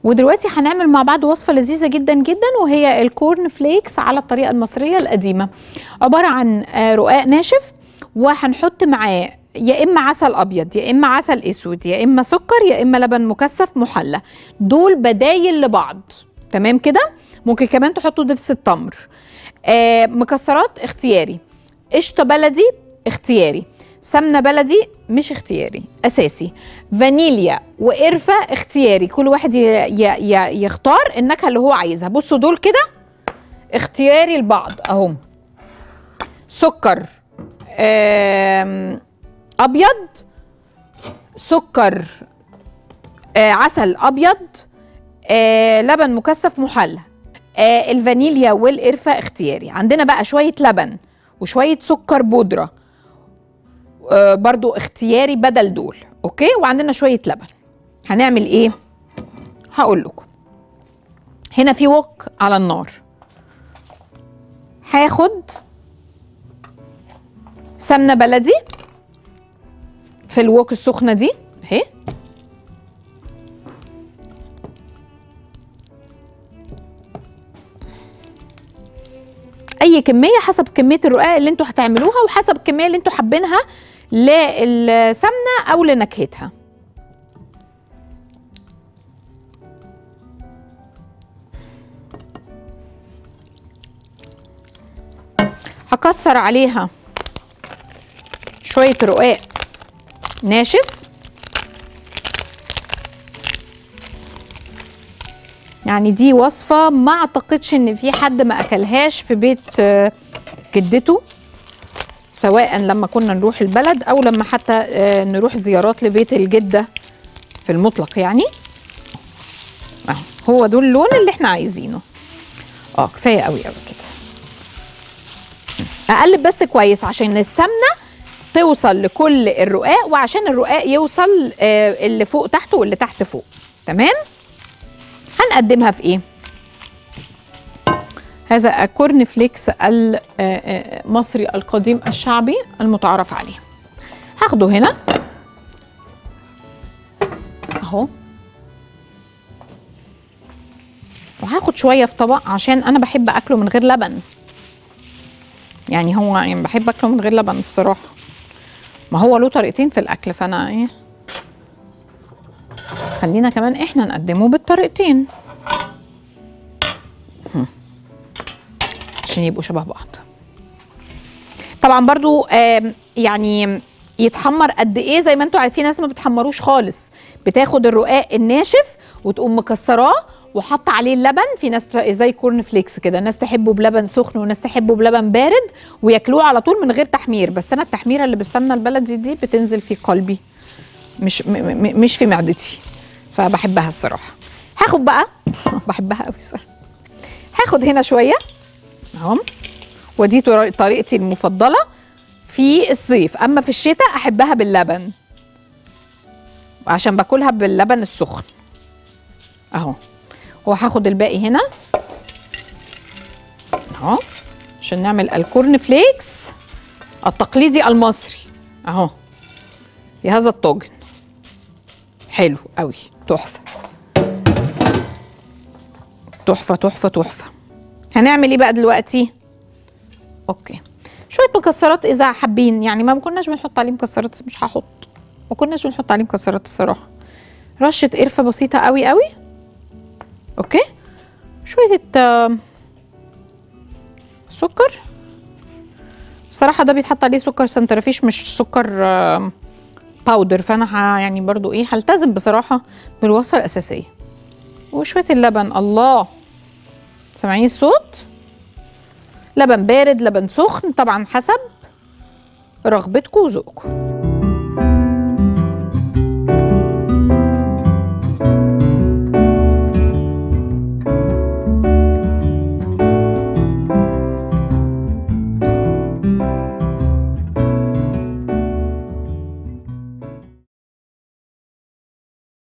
ودلوقتي هنعمل مع بعض وصفه لذيذه جدا جدا وهي الكورن فليكس على الطريقه المصريه القديمه عباره عن آه، رقاق ناشف وهنحط معاه يا اما عسل ابيض يا اما عسل اسود يا اما سكر يا اما لبن مكثف محلى دول بدايل لبعض تمام كده ممكن كمان تحطوا دبس التمر آه مكسرات اختياري قشطه بلدي اختياري سمنه بلدي مش اختياري اساسي فانيليا وقرفه اختياري كل واحد ي ي ي يختار النكهه اللي هو عايزها بصوا دول كده اختياري لبعض اهم سكر آم، ابيض سكر آه، عسل ابيض آه، لبن مكثف محلى آه، الفانيليا والقرفه اختياري عندنا بقى شويه لبن وشويه سكر بودره آه، برضو اختياري بدل دول اوكي وعندنا شويه لبن هنعمل ايه هقول لكم هنا في وok على النار هاخد سمنه بلدي في الوok السخنه دي اهي اي كميه حسب كميه الرقاق اللي انتوا هتعملوها وحسب الكميه اللي انتوا حابينها للسمنه او لنكهتها هكسر عليها شويه رقاق ناشف يعني دي وصفة ما اعتقدش ان في حد ما اكلهاش في بيت آه، جدته سواء لما كنا نروح البلد او لما حتى آه، نروح زيارات لبيت الجدة في المطلق يعني اهو هو دول اللون اللي احنا عايزينه اه كفاية قوي قوي كده اقلب بس كويس عشان السمنة توصل لكل الرقاق وعشان الرقاق يوصل آه، اللي فوق تحت واللي تحت فوق تمام هنقدمها في ايه هذا الكورن فليكس المصري القديم الشعبي المتعارف عليه هاخده هنا اهو وهاخد شويه في طبق عشان انا بحب اكله من غير لبن يعني هو يعني بحب اكله من غير لبن الصراحه ما هو له طريقتين في الاكل فانا ايه خلينا كمان احنا نقدمه بالطريقتين هم. عشان يبقوا شبه بعض طبعا برضو آم، يعني يتحمر قد ايه زي ما انتوا عارفين ناس ما بتحمروش خالص بتاخد الرقاق الناشف وتقوم مكسراه وحط عليه اللبن في ناس ت- زي كورن فليكس كده ناس تحبه بلبن سخن وناس تحبه بلبن بارد وياكلوه على طول من غير تحمير بس انا التحميره اللي بالسمنه البلدي دي بتنزل في قلبي مش م م مش في معدتي فبحبها الصراحه هاخد بقى بحبها قوي الصراحه هاخد هنا شويه اهو ودي طر- طريقتي المفضله في الصيف اما في الشتاء احبها باللبن عشان باكلها باللبن السخن اهو وهاخد الباقي هنا اهو عشان نعمل الكورن فليكس التقليدي المصري اهو في هذا الطاجن حلو قوي تحفه تحفه تحفه تحفه هنعمل ايه بقى دلوقتي اوكي شويه مكسرات اذا حابين يعني ما كناش بنحط عليه مكسرات بس مش هحط ما كناش بنحط عليه مكسرات الصراحه رشه قرفه بسيطه قوي قوي اوكي شويه آم، سكر بصراحه ده بيتحط عليه سكر سنترفيش مش سكر آم، باودر فانا ه- يعني برضو ايه هلتزم بصراحه بالوصفه الاساسيه وشويه اللبن الله سامعين الصوت لبن بارد لبن سخن طبعا حسب رغبتكم وذوقكم